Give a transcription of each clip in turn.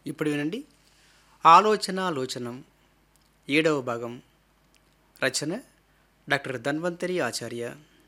ఇప్పుడు వినండి ఆలోచన లోచనం ఏడవ భాగం రచన డాక్టర్ ధన్వంతరి ఆచార్య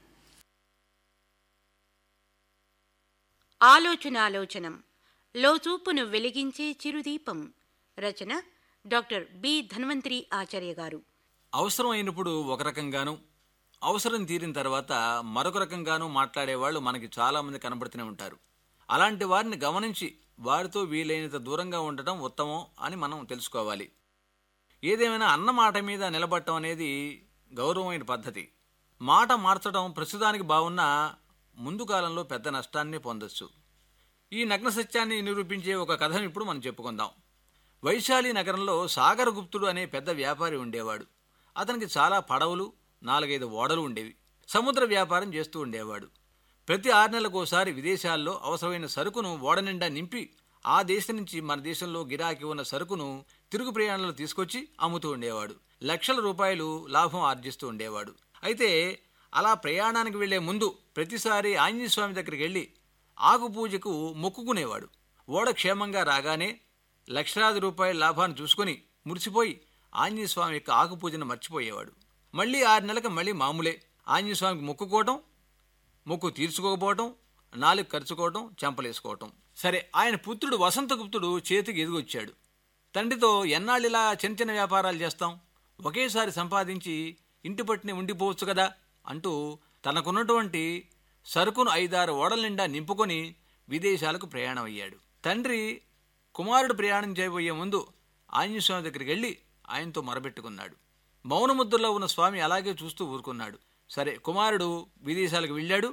ఆలోచనాలోచనం లోచూపును వెలిగించే చిరుదీపం రచన డాక్టర్ బి ధన్వంతరి ఆచార్య గారు అవసరం అయినప్పుడు ఒక రకంగాను అవసరం తీరిన తర్వాత మరొక రకంగాను మాట్లాడేవాళ్ళు మనకి చాలామంది కనబడుతూనే ఉంటారు అలాంటి వారిని గమనించి వారితో వీలైనంత దూరంగా ఉండటం ఉత్తమం అని మనం తెలుసుకోవాలి ఏదేమైనా అన్న మాట మీద నిలబడటం అనేది గౌరవమైన పద్ధతి మాట మార్చడం ప్రస్తుతానికి బాగున్నా ముందు కాలంలో పెద్ద నష్టాన్ని పొందొచ్చు ఈ నగ్న సత్యాన్ని నిరూపించే ఒక కథను ఇప్పుడు మనం చెప్పుకుందాం వైశాలి నగరంలో సాగరగుప్తుడు అనే పెద్ద వ్యాపారి ఉండేవాడు అతనికి చాలా పడవలు నాలుగైదు ఓడలు ఉండేవి సముద్ర వ్యాపారం చేస్తూ ఉండేవాడు ప్రతి ఆరు నెలలకోసారి విదేశాల్లో అవసరమైన సరుకును ఓడ నిండా నింపి ఆ దేశం నుంచి మన దేశంలో గిరాకీ ఉన్న సరుకును తిరుగు ప్రయాణంలో తీసుకొచ్చి అమ్ముతూ ఉండేవాడు లక్షల రూపాయలు లాభం ఆర్జిస్తూ ఉండేవాడు అయితే అలా ప్రయాణానికి వెళ్లే ముందు ప్రతిసారి ఆంజనేయ స్వామి దగ్గరికి వెళ్ళి ఆకు పూజకు మొక్కుకునేవాడు ఓడ క్షేమంగా రాగానే లక్షలాది రూపాయల లాభాన్ని చూసుకొని మురిసిపోయి ఆంజనేయ స్వామి యొక్క ఆకు పూజను మర్చిపోయేవాడు మళ్ళీ ఆరు నెలలకు మళ్ళీ మామూలే ఆంజనేయ స్వామికి మొక్కుకోవటం మొక్కు తీర్చుకోకపోవటం నాలుగు ఖర్చుకోవటం చెంపలేసుకోవటం సరే ఆయన పుత్రుడు వసంతగుప్తుడు చేతికి ఎదిగొచ్చాడు తండ్రితో ఎన్నాళ్ళు ఇలా చిన్న చిన్న వ్యాపారాలు చేస్తాం ఒకేసారి సంపాదించి ఇంటి పట్టుని ఉండిపోవచ్చు కదా అంటూ తనకున్నటువంటి సరుకును ఐదారు ఓడల నిండా నింపుకొని విదేశాలకు ప్రయాణం అయ్యాడు తండ్రి కుమారుడు ప్రయాణం చేయబోయే ముందు ఆంజనేయ స్వామి దగ్గరికి వెళ్ళి ఆయనతో మొరబెట్టుకున్నాడు మౌనముద్రలో ఉన్న స్వామి అలాగే చూస్తూ ఊరుకున్నాడు సరే కుమారుడు విదేశాలకు వెళ్ళాడు